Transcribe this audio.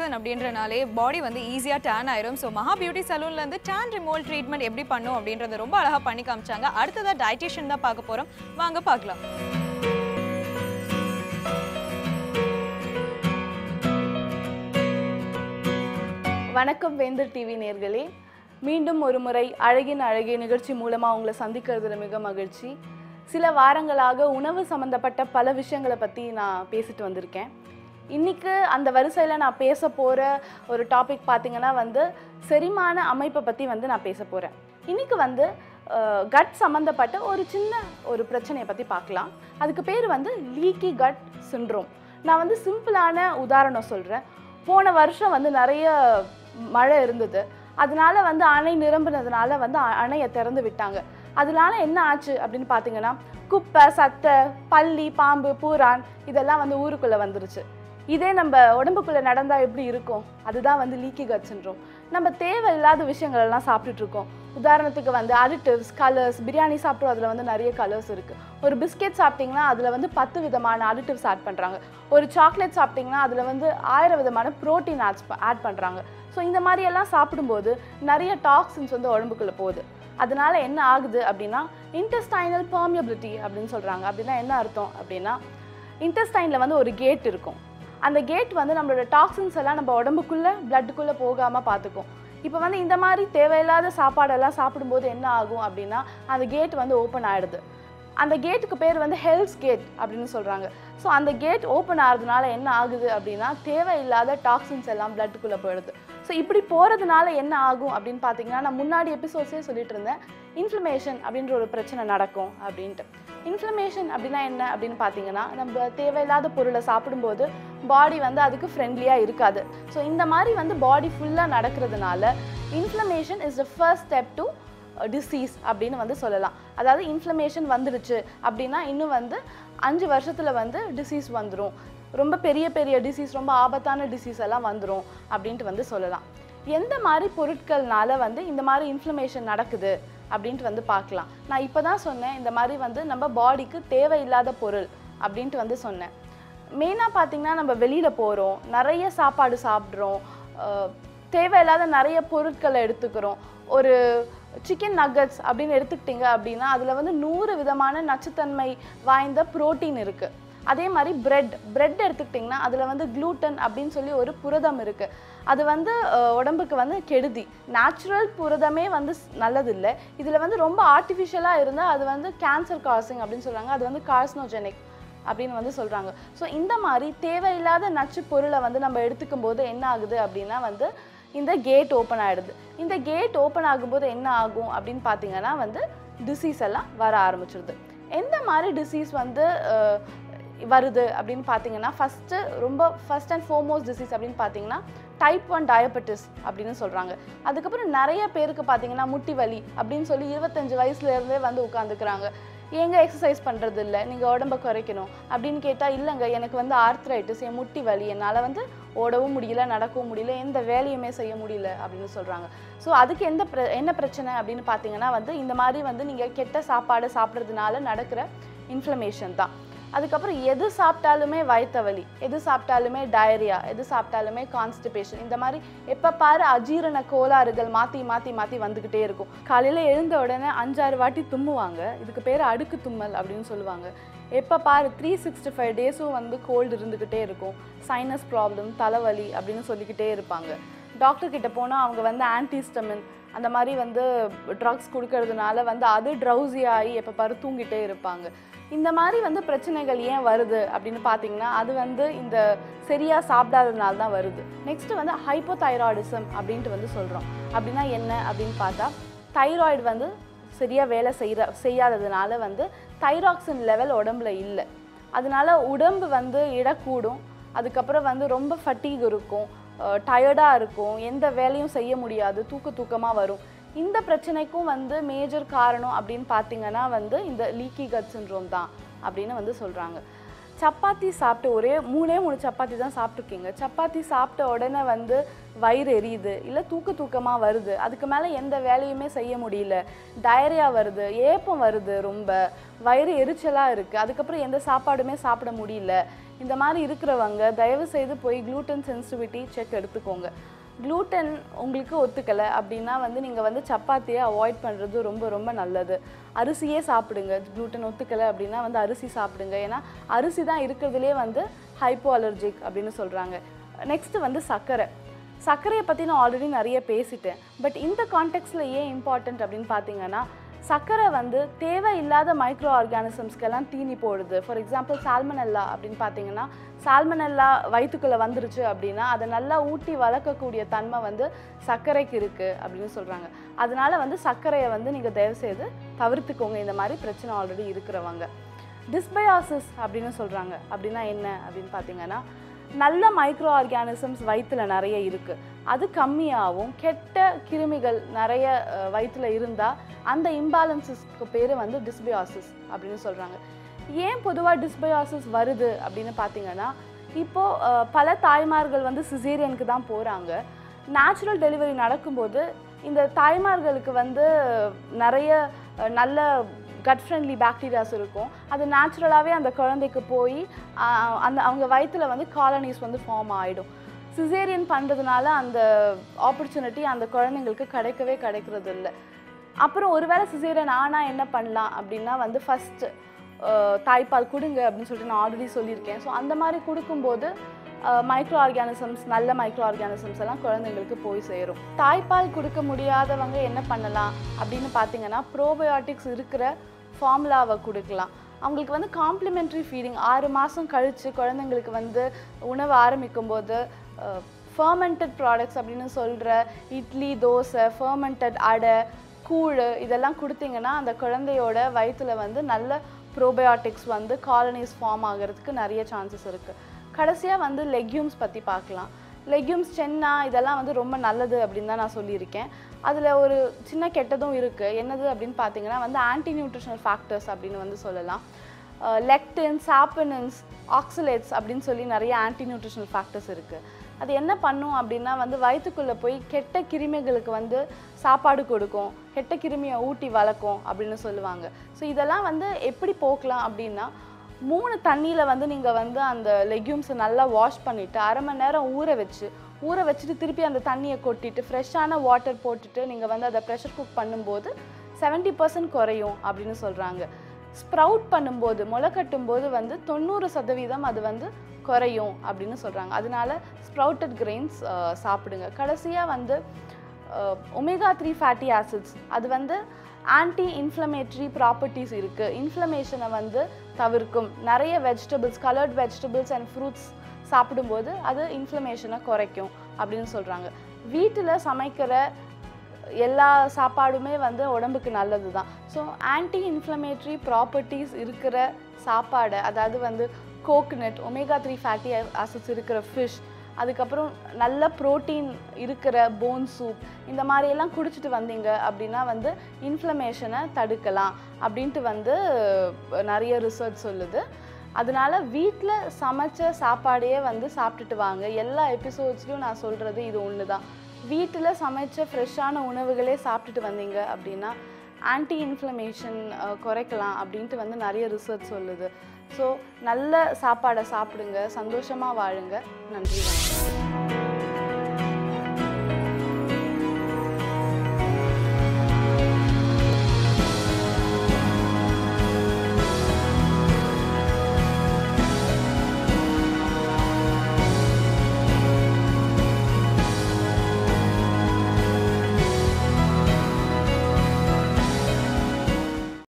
season அப்படின்றனாலே பாடி வந்து ஈஸியாக tan ஆயிரும் ஸோ மகா பியூட்டி சலூன்லேருந்து டேன் ரிமூவல் ட்ரீட்மெண்ட் எப்படி பண்ணும் அப்படின்றத ரொம்ப அழகாக பண்ணி காமிச்சாங்க அடுத்ததாக டயட்டிஷியன் தான் பார்க்க போகிறோம் வாங்க பார்க்கலாம் வணக்கம் வேந்தர் டிவி நேர்களே மீண்டும் ஒரு முறை அழகின் அழகே நிகழ்ச்சி மூலமாக உங்களை சந்திக்கிறதுல மிக மகிழ்ச்சி சில வாரங்களாக உணவு சம்மந்தப்பட்ட பல விஷயங்களை பற்றி நான் பேசிட்டு வந்திருக்கேன் இன்னைக்கு அந்த வரிசையில் நான் பேச போகிற ஒரு டாபிக் பார்த்தீங்கன்னா வந்து செரிமான அமைப்பை பற்றி வந்து நான் பேச போகிறேன் இன்னைக்கு வந்து கட் சம்மந்தப்பட்ட ஒரு சின்ன ஒரு பிரச்சனையை பற்றி பார்க்கலாம் அதுக்கு பேர் வந்து லீக்கி கட் சிண்ட்ரோம் நான் வந்து சிம்பிளான உதாரணம் சொல்கிறேன் போன வருஷம் வந்து நிறைய மழை இருந்தது அதனால வந்து அணை நிரம்பினதுனால வந்து அ- அணையை திறந்து விட்டாங்க அதனால என்ன ஆச்சு அப்படின்னு பார்த்தீங்கன்னா குப்பை சத்தை பல்லி பாம்பு பூரான் இதெல்லாம் வந்து ஊருக்குள்ளே வந்துருச்சு இதே நம்ம உடம்புக்குள்ளே நடந்தால் எப்படி இருக்கும் அதுதான் வந்து லீக்கி கட் சின்ரோம் நம்ம தேவையில்லாத விஷயங்கள் எல்லாம் சாப்பிட்டுட்டு இருக்கோம் உதாரணத்துக்கு வந்து அடிட்டிவ்ஸ் கலர்ஸ் பிரியாணி சாப்பிட்டோம் அதில் வந்து நிறைய கலர்ஸ் இருக்குது ஒரு பிஸ்கெட் சாப்பிட்டிங்கன்னா அதில் வந்து பத்து விதமான அடிட்டிவ்ஸ் ஆட் பண்ணுறாங்க ஒரு சாக்லேட் சாப்பிட்டிங்கன்னா அதில் வந்து ஆயிரம் விதமான ப்ரோட்டீன் ஆட்ஸ் ஆட் பண்ணுறாங்க ஸோ இந்த மாதிரி எல்லாம் சாப்பிடும்போது நிறைய டாக்ஸின்ஸ் வந்து உடம்புக்குள்ளே போகுது அதனால என்ன ஆகுது அப்படின்னா இன்டெஸ்டைனல் permeability அப்படின்னு சொல்கிறாங்க அப்படின்னா என்ன அர்த்தம் அப்படின்னா இன்டெஸ்டைனில் வந்து ஒரு கேட் இருக்கும் அந்த கேட் வந்து நம்மளோட டாக்ஸின்ஸ் எல்லாம் நம்ம உடம்புக்குள்ளே பிளட்டுக்குள்ளே போகாமல் பார்த்துக்கும் இப்போ வந்து இந்த மாதிரி தேவையில்லாத சாப்பாடெல்லாம் சாப்பிடும்போது என்ன ஆகும் அப்படின்னா அந்த கேட் வந்து ஓப்பன் ஆகிடுது அந்த கேட்டுக்கு பேர் வந்து ஹெல்ஸ் கேட் அப்படின்னு சொல்கிறாங்க ஸோ அந்த கேட் ஓப்பன் ஆகிறதுனால என்ன ஆகுது அப்படின்னா தேவையில்லாத டாக்ஸின்ஸ் எல்லாம் பிளட்டுக்குள்ளே போயிடுது ஸோ இப்படி போகிறதுனால என்ன ஆகும் அப்படின்னு பார்த்தீங்கன்னா நான் முன்னாடி எபிசோட்ஸே சொல்லிட்டு இருந்தேன் இன்ஃப்ளமேஷன் அப்படின்ற ஒரு பிரச்சனை நடக்கும் அப்படின்ட்டு இன்ஃப்ளமேஷன் அப்படின்னா என்ன அப்படின்னு பார்த்தீங்கன்னா நம்ம தேவையில்லாத பொருளை சாப்பிடும்போது பாடி வந்து அதுக்கு ஃப்ரெண்ட்லியாக இருக்காது ஸோ இந்த மாதிரி வந்து பாடி ஃபுல்லாக நடக்கிறதுனால inflammation is the first step to disease அப்படின்னு வந்து சொல்லலாம் அதாவது இன்ஃப்ளமேஷன் வந்துடுச்சு அப்படின்னா இன்னும் வந்து அஞ்சு வருஷத்தில் வந்து டிசீஸ் வந்துடும் ரொம்ப பெரிய பெரிய டிசீஸ் ரொம்ப ஆபத்தான டிசீஸ் எல்லாம் வந்துடும் அப்படின்ட்டு வந்து சொல்லலாம் எந்த மாதிரி பொருட்கள்னால வந்து இந்த மாதிரி இன்ஃப்ளமேஷன் நடக்குது அப்படின்ட்டு வந்து பார்க்கலாம் நான் இப்போ தான் சொன்னேன் இந்த மாதிரி வந்து நம்ம பாடிக்கு தேவையில்லாத பொருள் அப்படின்ட்டு வந்து சொன்னேன் மெயினாக பார்த்தீங்கன்னா நம்ம வெளியில் போகிறோம் நிறைய சாப்பாடு சாப்பிட்றோம் அஹ், தேவையில்லாத நிறைய பொருட்களை எடுத்துக்கிறோம் ஒரு சிக்கன் நக்கட்ஸ் அப்படின்னு எடுத்துக்கிட்டிங்க அப்படின்னா அதில் வந்து நூறு விதமான நச்சுத்தன்மை வாய்ந்த புரோட்டீன் இருக்குது அதே மாதிரி பிரெட் பிரெட் எடுத்துக்கிட்டிங்கன்னா அதில் வந்து gluten அப்படின்னு சொல்லி ஒரு புரதம் இருக்குது அது வந்து அஹ், உடம்புக்கு வந்து கெடுதி நேச்சுரல் புரதமே வந்து ஸ்- நல்லதில்லை இதில் வந்து ரொம்ப ஆர்டிஃபிஷியலாக இருந்தால் அது வந்து கேன்சர் காசிங் அப்படின்னு சொல்கிறாங்க அது வந்து கார்ஸ்னோஜெனிக் அப்படின்னு வந்து சொல்கிறாங்க ஸோ இந்த மாதிரி தேவையில்லாத நச்சு பொருளை வந்து நம்ம எடுத்துக்கும் போது என்ன ஆகுது அப்படின்னா வந்து இந்த கேட் ஓப்பன் ஆகிடுது இந்த கேட் ஓப்பன் ஆகும்போது என்ன ஆகும் அப்படின்னு பார்த்தீங்கன்னா வந்து டிசீஸ் எல்லாம் வர ஆரம்பிச்சிருது எந்த மாதிரி டிசீஸ் வந்து அஹ், வருது அப்படின்னு பார்த்தீங்கன்னா ஃபஸ்ட்டு ரொம்ப ஃபர்ஸ்ட் அண்ட் ஃபோர்மோஸ்ட் டிசீஸ் அப்படின்னு பார்த்தீங்கன்னா டைப் ஒன் டயபெட்டிஸ் அப்படின்னு சொல்கிறாங்க அதுக்கப்புறம் நிறைய பேருக்கு பார்த்தீங்கன்னா முட்டி வலி அப்படின்னு சொல்லி இருபத்தஞ்சு வயசுலேருந்தே வந்து உட்காந்துக்கிறாங்க ஏங்க எக்ஸசைஸ் பண்ணுறது இல்லை நீங்கள் உடம்ப குறைக்கணும் அப்படின்னு கேட்டால் இல்லைங்க எனக்கு வந்து ஆர்த்ரைட்டிஸ் என் முட்டி வலி என்னால் வந்து ஓடவும் முடியல நடக்கவும் முடியல எந்த வேலையுமே செய்ய முடியல அப்படின்னு சொல்கிறாங்க ஸோ அதுக்கு எந்த பிர என்ன பிரச்சனை அப்படின்னு பார்த்தீங்கன்னா வந்து இந்த மாதிரி வந்து நீங்கள் கெட்ட சாப்பாடு சாப்பிட்றதுனால நடக்கிற இன்ஃப்ளமேஷன் தான் அதுக்கப்புறம் எது சாப்பிட்டாலுமே வயித்த வலி எது சாப்பிட்டாலுமே டயரியா எது சாப்பிட்டாலுமே கான்ஸ்டிபேஷன் இந்த மாதிரி எப்போ பாரு அஜீரண கோளாறுகள் மாற்றி மாற்றி மாற்றி வந்துக்கிட்டே இருக்கும் காலையில் எழுந்த உடனே அஞ்சாறு வாட்டி தும்முவாங்க இதுக்கு பேர் அடுக்கு தும்மல் அப்படின்னு சொல்லுவாங்க எப்போ பாரு த்ரீ சிக்ஸ்டி ஃபைவ் டேஸும் வந்து கோல்டு இருந்துக்கிட்டே இருக்கும் சைனஸ் ப்ராப்ளம் தலைவலி அப்படின்னு சொல்லிக்கிட்டே இருப்பாங்க டாக்டர் கிட்ட போனால் அவங்க வந்து ஆன்டிஸ்டமின் அந்த மாதிரி வந்து ட்ரக்ஸ் கொடுக்கறதுனால வந்து அது ட்ரௌசி ஆகி எப்போ பாரு தூங்கிட்டே இருப்பாங்க இந்த மாதிரி வந்து பிரச்சனைகள் ஏன் வருது அப்படின்னு பார்த்தீங்கன்னா அது வந்து இந்த சரியாக சாப்பிடாததுனால தான் வருது நெக்ஸ்ட் வந்து ஹைப்போதைராய்டிசம் அப்படின்ட்டு வந்து சொல்கிறோம் அப்படின்னா என்ன அப்படின்னு பார்த்தா தைராய்டு வந்து சரியாக வேலை செய்கிற செய்யாததுனால வந்து தைராக்சின் லெவல் உடம்புல இல்லை அதனால உடம்பு வந்து இடக்கூடும் அதுக்கப்புறம் வந்து ரொம்ப ஃபட்டீக் இருக்கும் டயர்டாக இருக்கும் எந்த வேலையும் செய்ய முடியாது தூக்க தூக்கமாக வரும் இந்த பிரச்சனைக்கும் வந்து மேஜர் காரணம் அப்படின்னு பார்த்தீங்கன்னா வந்து இந்த லீக்கி கட் சின்ரோம் தான் அப்படின்னு வந்து சொல்கிறாங்க சப்பாத்தி சாப்பிட்டு ஒரே மூணே மூணு சப்பாத்தி தான் சாப்பிட்ருக்கீங்க சப்பாத்தி சாப்பிட்ட உடனே வந்து வயிறு எரியுது இல்லை தூக்க தூக்கமாக வருது அதுக்கு மேலே எந்த வேலையுமே செய்ய முடியல டயரியா வருது ஏப்பம் வருது ரொம்ப வயிறு எரிச்சலாக இருக்குது அதுக்கப்புறம் எந்த சாப்பாடுமே சாப்பிட முடியல இந்த மாதிரி இருக்கிறவங்க தயவு செய்து போய் gluten சென்சிட்டிவிட்டி செக் எடுத்துக்கோங்க gluten உங்களுக்கு ஒத்துக்கலை அப்படின்னா வந்து நீங்கள் வந்து சப்பாத்தியை அவாய்ட் பண்ணுறது ரொம்ப ரொம்ப நல்லது அரிசியே சாப்பிடுங்க gluten ஒத்துக்கலை அப்படின்னா வந்து அரிசி சாப்பிடுங்க ஏன்னா அரிசி தான் இருக்கிறதுலே வந்து ஹைப்போ அலர்ஜிக் அப்படின்னு சொல்கிறாங்க நெக்ஸ்ட்டு வந்து சர்க்கரை சர்க்கரையை பற்றி நான் ஆல்ரெடி நிறைய பேசிட்டேன் பட் இந்த கான்டெக்ட்ஸில் ஏன் இம்பார்ட்டண்ட் அப்படின்னு பார்த்தீங்கன்னா சர்க்கரை வந்து தேவையில்லாத மைக்ரோ ஆர்கானிசம்ஸ்க்கெல்லாம் தீனி போடுது ஃபார் எக்ஸாம்பிள் சால்மனெல்லா அப்படின்னு பார்த்தீங்கன்னா சால்மனெல்லா வயிற்றுக்குள்ளே வந்துருச்சு அப்படின்னா அதை நல்லா ஊட்டி வளர்க்கக்கூடிய தன்மை வந்து சர்க்கரைக்கு இருக்குது அப்படின்னு சொல்கிறாங்க அதனால வந்து சர்க்கரையை வந்து நீங்கள் தயவுசெய்து தவிர்த்துக்கோங்க இந்த மாதிரி பிரச்சனை ஆல்ரெடி இருக்கிறவங்க டிஸ்பயாசிஸ் அப்படின்னு சொல்கிறாங்க அப்படின்னா என்ன அப்படின்னு பார்த்தீங்கன்னா நல்ல மைக்ரோ ஆர்கானிசம்ஸ் வயிற்றுல நிறைய இருக்குது அது கம்மியாகவும் கெட்ட கிருமிகள் நிறைய அஹ், வயிற்றுல இருந்தால் அந்த இம்பேலன்சஸ்க்கு பேர் வந்து டிஸ்பயாசிஸ் அப்படின்னு சொல்கிறாங்க ஏன் பொதுவாக டிஸ்பயாசிஸ் வருது அப்படின்னு பார்த்தீங்கன்னா இப்போது பல தாய்மார்கள் வந்து சிசேரியனுக்கு தான் போகிறாங்க நேச்சுரல் டெலிவரி நடக்கும்போது இந்த தாய்மார்களுக்கு வந்து நிறைய அஹ், நல்ல கட் ஃப்ரெண்ட்லி பாக்டீரியாஸ் இருக்கும் அது நேச்சுரலாகவே அந்த குழந்தைக்கு போய் ஆஹ், அந்த அவங்க வயித்துல வந்து காலனிஸ் வந்து ஃபார்ம் ஆகிடும் சிசேரியன் பண்ணுறதுனால அந்த ஆப்பர்ச்சுனிட்டி அந்த குழந்தைங்களுக்கு கிடைக்கவே கிடைக்கிறது இல்லை அப்புறம் ஒருவேளை சிசேரியன் ஆனால் என்ன பண்ணலாம் அப்படின்னா வந்து ஃபஸ்ட்டு தாய்ப்பால் கொடுங்க அப்படின்னு சொல்லிட்டு நான் ஆல்ரெடி சொல்லியிருக்கேன் ஸோ அந்த மாதிரி கொடுக்கும்போது மைக்ரோ ஆர்கானிசம்ஸ் நல்ல மைக்ரோ ஆர்கானிசம்ஸ் எல்லாம் குழந்தைங்களுக்கு போய் சேரும் தாய்ப்பால் கொடுக்க முடியாதவங்க என்ன பண்ணலாம் அப்படின்னு பார்த்தீங்கன்னா ப்ரோபயோட்டிக்ஸ் இருக்கிற ஃபார்முலாவை கொடுக்கலாம் அவங்களுக்கு வந்து காம்ப்ளிமெண்ட்ரி ஃபீடிங் ஆறு மாதம் கழித்து குழந்தைங்களுக்கு வந்து உணவு ஆரம்பிக்கும் போது ஃபர்மெண்டட் ப்ராடக்ட்ஸ் அப்படின்னு சொல்கிற இட்லி தோசை ஃபர்மெண்டட் அடை கூழ் இதெல்லாம் கொடுத்தீங்கன்னா அந்த குழந்தையோட வயித்துல வந்து நல்ல ப்ரோபயோட்டிக்ஸ் வந்து காலனிஸ் ஃபார்ம் ஆகிறதுக்கு நிறைய சான்சஸ் இருக்குது கடைசியாக வந்து லெக்யூம்ஸ் பற்றி பார்க்கலாம் லெக்யூம்ஸ் சென்னா இதெல்லாம் வந்து ரொம்ப நல்லது அப்படின்னு தான் நான் சொல்லியிருக்கேன் அதில் ஒரு சின்ன கெட்டதும் இருக்குது என்னது அப்படின்னு பார்த்தீங்கன்னா வந்து ஆன்டி நியூட்ரிஷனல் ஃபேக்டர்ஸ் அப்படின்னு வந்து சொல்லலாம் லெக்டின் சாப்பினன்ஸ் ஆக்சிலேட்ஸ் அப்படின்னு சொல்லி நிறைய ஆன்டி நியூட்ரிஷனல் ஃபேக்டர்ஸ் இருக்குது அது என்ன பண்ணும் அப்படின்னா வந்து வயிற்றுக்குள்ளே போய் கெட்ட கிருமிகளுக்கு வந்து சாப்பாடு கொடுக்கும் கெட்ட கிருமியை ஊட்டி வளர்க்கும் அப்படின்னு சொல்லுவாங்க ஸோ இதெல்லாம் வந்து எப்படி போக்கலாம் அப்படின்னா மூணு தண்ணியில் வந்து நீங்கள் வந்து அந்த லெக்யூம்ஸை நல்லா வாஷ் பண்ணிவிட்டு அரை மணி நேரம் ஊற வச்சு ஊற வச்சுட்டு திருப்பி அந்த தண்ணியை கொட்டிட்டு ஃப்ரெஷ்ஷான வாட்டர் போட்டுட்டு நீங்கள் வந்து அதை ப்ரெஷர் குக் பண்ணும்போது 70% பர்சன்ட் குறையும் அப்படின்னு சொல்கிறாங்க ஸ்ப்ரவுட் பண்ணும்போது முளை கட்டும்போது வந்து தொண்ணூறு சதவீதம் அது வந்து குறையும் அப்படின்னு சொல்கிறாங்க அதனால ஸ்ப்ரவுட்டட் கிரெயின்ஸ் சாப்பிடுங்க கடைசியாக வந்து ஒமேகா த்ரீ ஃபேட்டி ஆசிட்ஸ் அது வந்து ஆன்டி இன்ஃப்ளமேட்டரி ப்ராப்பர்ட்டிஸ் இருக்குது இன்ஃப்ளமேஷனை வந்து தவிர்க்கும் நிறைய vegetables coloured vegetables and fruits சாப்பிடும்போது அது இன்ஃப்ளமேஷனை குறைக்கும் அப்படின்னு சொல்கிறாங்க வீட்டில் சமைக்கிற எல்லா சாப்பாடுமே வந்து உடம்புக்கு நல்லது தான் ஸோ ஆன்டி இன்ஃப்ளமேட்டரி ப்ராப்பர்ட்டிஸ் இருக்கிற சாப்பாடை அதாவது வந்து coconut omega three fatty acids இருக்கிற ஃபிஷ் அதுக்கப்புறம் நல்ல ப்ரோட்டீன் இருக்கிற போன் சூப் இந்த மாதிரியெல்லாம் குடிச்சிட்டு வந்தீங்க அப்படின்னா வந்து இன்ஃப்ளமேஷனை தடுக்கலாம் அப்படின்ட்டு வந்து அஹ், நிறைய ரிசர்ச் சொல்லுது அதனால வீட்டில் சமைச்ச சாப்பாடையே வந்து சாப்பிட்டுட்டு வாங்க எல்லா எபிசோட்ஸ்லையும் நான் சொல்கிறது இது ஒன்று தான் வீட்டில் சமைச்ச ஃப்ரெஷ்ஷான உணவுகளே சாப்பிட்டுட்டு வந்தீங்க அப்படின்னா ஆன்டி இன்ஃப்ளமேஷன் குறைக்கலாம் அப்படின்ட்டு வந்து நிறைய ரிசர்ச் சொல்லுது ஸோ நல்ல சாப்பாடை சாப்பிடுங்க சந்தோஷமாக வாழுங்க நன்றி வணக்கம்